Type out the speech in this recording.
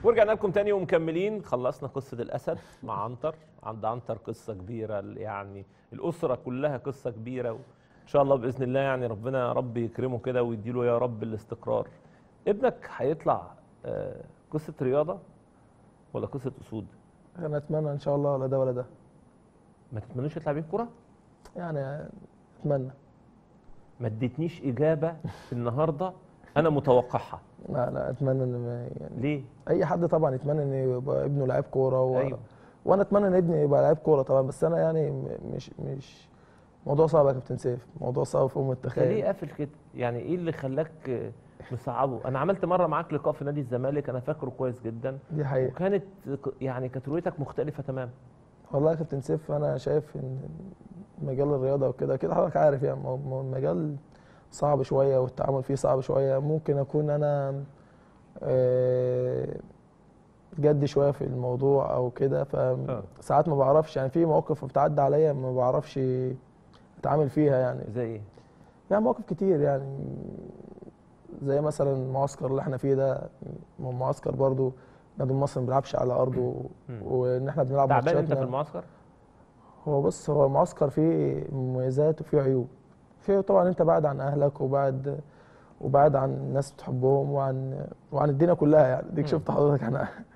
ورجعنا لكم تاني ومكملين خلصنا قصه الاسد مع عنتر عند عنتر قصه كبيره يعني الاسره كلها قصه كبيره وان شاء الله باذن الله يعني ربنا يا رب يكرمه كده ويديله يا رب الاستقرار ابنك هيطلع آه، قصه رياضه ولا قصه اسود انا اتمنى ان شاء الله ولا ده ولا ده ما تتمنوش يطلع بيه كوره يعني اتمنى ما اديتنيش اجابه النهارده انا متوقعها لا لا اتمنى ان ما- يعني ليه اي حد طبعا يتمنى ان يبقى ابنه لعيب كوره و... أيوة. وانا اتمنى ان ابني يبقى لعيب كوره طبعا بس انا يعني م- مش مش موضوع صعب يا كابتن سيف موضوع صعب فوق ما انت ليه تتخيل قافل كده يعني ايه اللي خلاك آه، مصعبه انا عملت مره معاك لقاء في نادي الزمالك انا فاكره كويس جدا دي حقيقه وكانت ك- يعني كانت رؤيتك مختلفه تماما والله يا كابتن سيف انا شايف ان مجال الرياضه وكده كده حضرتك عارف يعني مو- مو- المجال صعب شويه والتعامل فيه صعب شويه ممكن اكون انا آه، جدي شويه في الموضوع او كده فساعات ما بعرفش يعني في مواقف بتعدي عليا ما بعرفش اتعامل فيها يعني زي ايه يعني مواقف كتير يعني زي مثلا المعسكر اللي احنا فيه ده معسكر برضو نادي مصر ما بيلعبش على ارضه مم. وان احنا بنلعب تعبان انت ماتشاتنا في المعسكر هو بص هو المعسكر فيه مميزات وفيه عيوب فيه طبعا انت بعد عن اهلك وبعد وبعد عن ناس بتحبهم وعن وعن الدنيا كلها يعني ديك مم. شفت حضرتك احنا